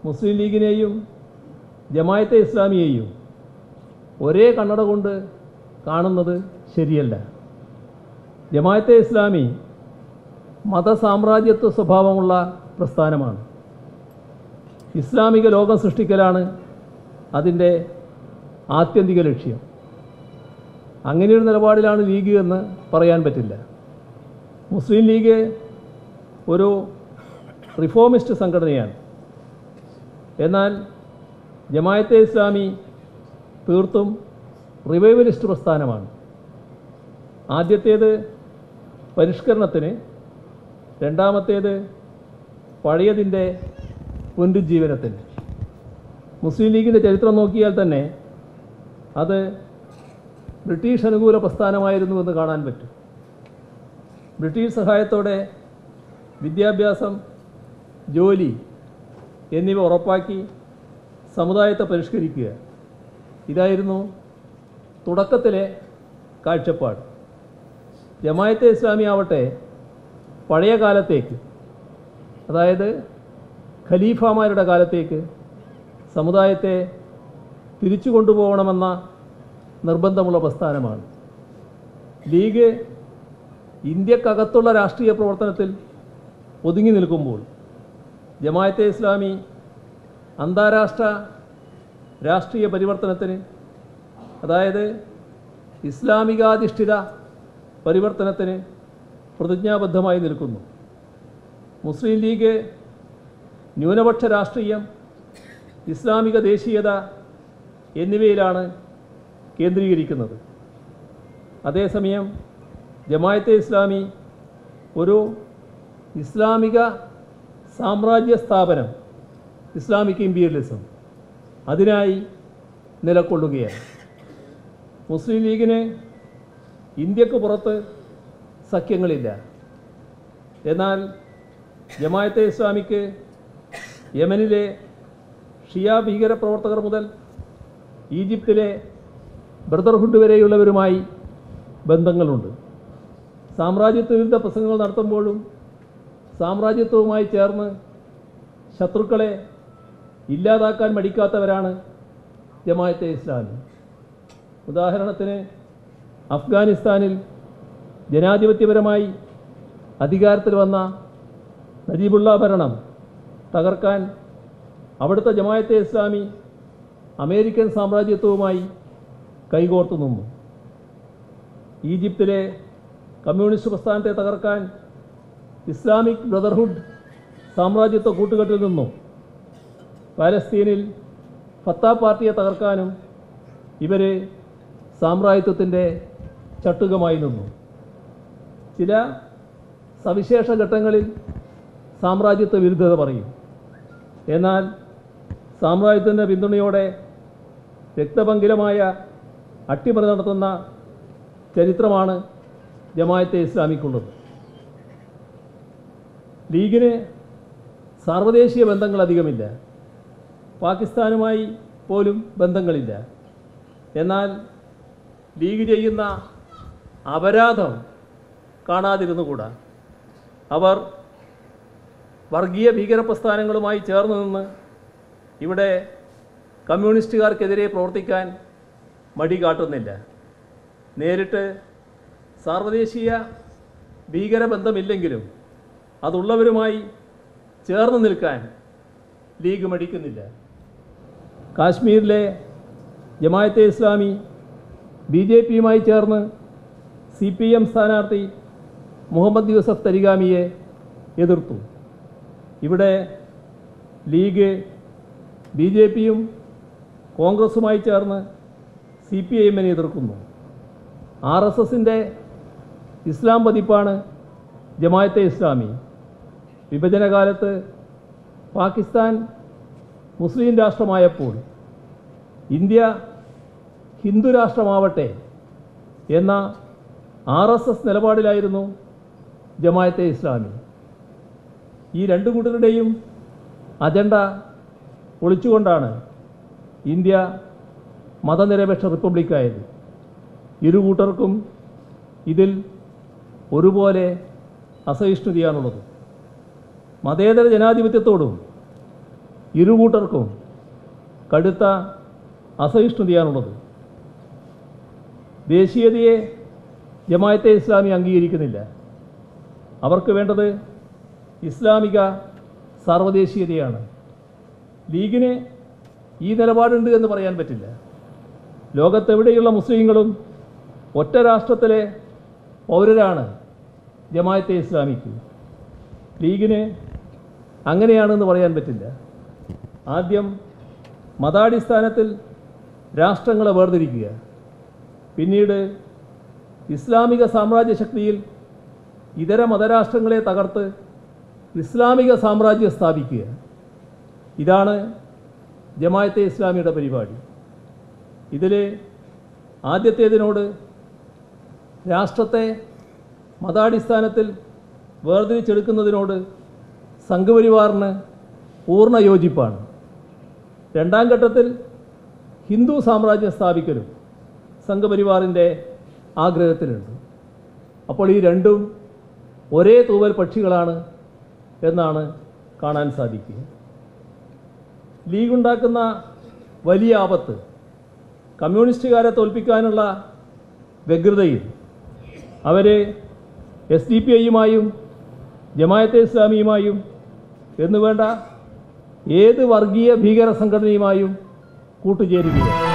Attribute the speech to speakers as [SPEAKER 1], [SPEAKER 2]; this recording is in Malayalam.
[SPEAKER 1] മുസ്ലിം ലീഗിനെയും ജമായത്തെ ഇസ്ലാമിയെയും ഒരേ കണ്ണട കൊണ്ട് കാണുന്നത് ശരിയല്ല ജമായത്തെ ഇസ്ലാമി മതസാമ്രാജ്യത്വ സ്വഭാവമുള്ള പ്രസ്ഥാനമാണ് ഇസ്ലാമിക ലോകം സൃഷ്ടിക്കലാണ് അതിൻ്റെ ആത്യന്തിക ലക്ഷ്യം അങ്ങനെയൊരു നിലപാടിലാണ് ലീഗ് എന്ന് പറയാൻ പറ്റില്ല മുസ്ലിം ലീഗ് ഒരു റിഫോമിസ്റ്റ് സംഘടനയാണ് എന്നാൽ ജമായത്തെ ഇസ്ലാമി തീർത്തും റിവൈവലിസ്റ്റ് പ്രസ്ഥാനമാണ് ആദ്യത്തേത് പരിഷ്കരണത്തിന് രണ്ടാമത്തേത് പഴയതിൻ്റെ പുനരുജ്ജീവനത്തിന് മുസ്ലിം ലീഗിൻ്റെ ചരിത്രം നോക്കിയാൽ തന്നെ അത് ബ്രിട്ടീഷ് അനുകൂല പ്രസ്ഥാനമായിരുന്നുവെന്ന് കാണാൻ പറ്റും ബ്രിട്ടീഷ് സഹായത്തോടെ വിദ്യാഭ്യാസം ജോലി എന്നിവ ഉറപ്പാക്കി സമുദായത്തെ പരിഷ്കരിക്കുക ഇതായിരുന്നു തുടക്കത്തിലെ കാഴ്ചപ്പാട് ജമായത്തെ ഇസ്ലാമി ആവട്ടെ പഴയ കാലത്തേക്ക് അതായത് ഖലീഫമാരുടെ കാലത്തേക്ക് സമുദായത്തെ തിരിച്ചു കൊണ്ടുപോകണമെന്ന നിർബന്ധമുള്ള പ്രസ്ഥാനമാണ് ലീഗ് ഇന്ത്യക്കകത്തുള്ള രാഷ്ട്രീയ പ്രവർത്തനത്തിൽ ഒതുങ്ങി നിൽക്കുമ്പോൾ ജമായത്തെ ഇസ്ലാമി അന്താരാഷ്ട്ര രാഷ്ട്രീയ പരിവർത്തനത്തിന് അതായത് ഇസ്ലാമികാധിഷ്ഠിത പരിവർത്തനത്തിന് പ്രതിജ്ഞാബദ്ധമായി നിൽക്കുന്നു മുസ്ലിം ലീഗ് ന്യൂനപക്ഷ രാഷ്ട്രീയം ഇസ്ലാമിക ദേശീയത എന്നിവയിലാണ് കേന്ദ്രീകരിക്കുന്നത് അതേസമയം ജമായത്തെ ഇസ്ലാമി ഒരു ഇസ്ലാമിക സാമ്രാജ്യ സ്ഥാപനം ഇസ്ലാമിക് ഇമ്പീരിയലിസം അതിനായി നിലകൊള്ളുകയാണ് മുസ്ലിം ലീഗിന് ഇന്ത്യക്ക് പുറത്ത് സഖ്യങ്ങളില്ല എന്നാൽ ജമായത്തെ ഇസ്ലാമിക്ക് യമനിലെ ഷിയ ഭീകര പ്രവർത്തകർ മുതൽ ഈജിപ്തിലെ ബ്രദർഹുഡ് വരെയുള്ളവരുമായി ബന്ധങ്ങളുണ്ട് സാമ്രാജ്യത്വ വിരുദ്ധ പ്രസംഗങ്ങൾ നടത്തുമ്പോഴും സാമ്രാജ്യത്വവുമായി ചേർന്ന് ശത്രുക്കളെ ഇല്ലാതാക്കാൻ മടിക്കാത്തവരാണ് ജമായത്തെ ഇസ്ലാമി ഉദാഹരണത്തിന് അഫ്ഗാനിസ്ഥാനിൽ ജനാധിപത്യപരമായി അധികാരത്തിൽ വന്ന നജീബുള്ള ഭരണം തകർക്കാൻ അവിടുത്തെ ജമായത്തെ ഇസ്ലാമി അമേരിക്കൻ സാമ്രാജ്യത്വവുമായി കൈകോർത്തു നിന്നു ഈജിപ്തിലെ കമ്മ്യൂണിസ്റ്റ് പ്രസ്ഥാനത്തെ തകർക്കാൻ ഇസ്ലാമിക് ബ്രദർഹുഡ് സാമ്രാജ്യത്വ കൂട്ടുകെട്ടിൽ നിന്നും പാലസ്തീനിൽ ഫത്താ പാർട്ടിയെ തകർക്കാനും ഇവർ സാമ്രാജ്യത്വത്തിൻ്റെ ചട്ടുകമായി നിന്നു ചില സവിശേഷ ഘട്ടങ്ങളിൽ സാമ്രാജ്യത്വ വിരുദ്ധത പറയും എന്നാൽ സാമ്രാജ്യത്തിൻ്റെ പിന്തുണയോടെ രക്തപങ്കിലമായ അട്ടിമറി നടത്തുന്ന ചരിത്രമാണ് ജമായത്തെ ഇസ്ലാമിക്കുള്ളത് ലീഗിന് സാർവദേശീയ ബന്ധങ്ങൾ അധികമില്ല പാകിസ്ഥാനുമായി പോലും ബന്ധങ്ങളില്ല എന്നാൽ ലീഗ് ചെയ്യുന്ന അപരാധം കാണാതിരുന്നുകൂടാ അവർ വർഗീയ ഭീകര പ്രസ്ഥാനങ്ങളുമായി ചേർന്ന് നിന്ന് ഇവിടെ കമ്മ്യൂണിസ്റ്റുകാർക്കെതിരെ പ്രവർത്തിക്കാൻ മടി കാട്ടുന്നില്ല നേരിട്ട് സാർവദേശീയ ഭീകരബന്ധമില്ലെങ്കിലും അതുള്ളവരുമായി ചേർന്ന് നിൽക്കാൻ ലീഗ് മടിക്കുന്നില്ല കാശ്മീരിലെ ജമായത്തെ ഇസ്ലാമി ബി ജെ പിയുമായി ചേർന്ന് സി പി എം സ്ഥാനാർത്ഥി മുഹമ്മദ് യൂസഫ് തരിഗാമിയെ എതിർത്തു ഇവിടെ ലീഗ് ബി ജെ പിയും കോൺഗ്രസുമായി ചേർന്ന് സി പി ഐ എമ്മിനെ എതിർക്കുന്നു ആർ എസ് എസിൻ്റെ ഇസ്ലാം പതിപ്പാണ് ജമായത്തെ ഇസ്ലാമി വിഭജനകാലത്ത് പാകിസ്ഥാൻ മുസ്ലിം രാഷ്ട്രമായപ്പോൾ ഇന്ത്യ ഹിന്ദു രാഷ്ട്രമാവട്ടെ എന്ന ആർ എസ് എസ് നിലപാടിലായിരുന്നു ജമായത്തെ ഇസ്ലാമി ഈ രണ്ട് കൂട്ടരുടെയും അജണ്ട ഒളിച്ചുകൊണ്ടാണ് ഇന്ത്യ മതനിരപേക്ഷ റിപ്പബ്ലിക്കായത് ഇരു കൂട്ടർക്കും ഇതിൽ ഒരുപോലെ അസഹിഷ്ണുതയാണുള്ളത് മതേതര ജനാധിപത്യത്തോടും ഇരുകൂട്ടർക്കും കടുത്ത അസഹിഷ്ണുതയാണുള്ളത് ദേശീയതയെ ജമായത്തെ ഇസ്ലാമി അംഗീകരിക്കുന്നില്ല അവർക്ക് വേണ്ടത് ഇസ്ലാമിക സാർവദേശീയതയാണ് ലീഗിന് ഈ നിലപാടുണ്ട് എന്ന് പറയാൻ പറ്റില്ല ലോകത്തെവിടെയുള്ള മുസ്ലിങ്ങളും ഒറ്റ രാഷ്ട്രത്തിലെ പൗരരാണ് ജമായത്തെ ഇസ്ലാമിക്ക് ലീഗിന് അങ്ങനെയാണെന്ന് പറയാൻ പറ്റില്ല ആദ്യം മതാടിസ്ഥാനത്തിൽ രാഷ്ട്രങ്ങളെ വേർതിരിക്കുക പിന്നീട് ഇസ്ലാമിക സാമ്രാജ്യ ശക്തിയിൽ ഇതര മതരാഷ്ട്രങ്ങളെ തകർത്ത് ഇസ്ലാമിക സാമ്രാജ്യം സ്ഥാപിക്കുക ഇതാണ് ജമായത്തെ ഇസ്ലാമിയുടെ പരിപാടി ഇതിൽ ആദ്യത്തേതിനോട് രാഷ്ട്രത്തെ മതാടിസ്ഥാനത്തിൽ വേർതിരിച്ചെടുക്കുന്നതിനോട് സംഘപരിവാറിന് പൂർണ്ണ യോജിപ്പാണ് രണ്ടാം ഘട്ടത്തിൽ ഹിന്ദു സാമ്രാജ്യം സ്ഥാപിക്കലും സംഘപരിവാറിൻ്റെ ആഗ്രഹത്തിലുണ്ട് അപ്പോൾ ഈ രണ്ടും ഒരേ തൂവൽ പക്ഷികളാണ് എന്നാണ് കാണാൻ സാധിക്കുക ലീഗ് ഉണ്ടാക്കുന്ന വലിയ ആപത്ത് കമ്മ്യൂണിസ്റ്റുകാരെ തോൽപ്പിക്കാനുള്ള വ്യഗ്രതയിൽ അവർ എസ് ഡി പി ഐയുമായും ജമായത്തെ ഇസ്ലാമിയുമായും എന്നുവേണ്ട ഏത് വർഗീയ ഭീകര സംഘടനയുമായും കൂട്ടുചേരുകയാണ്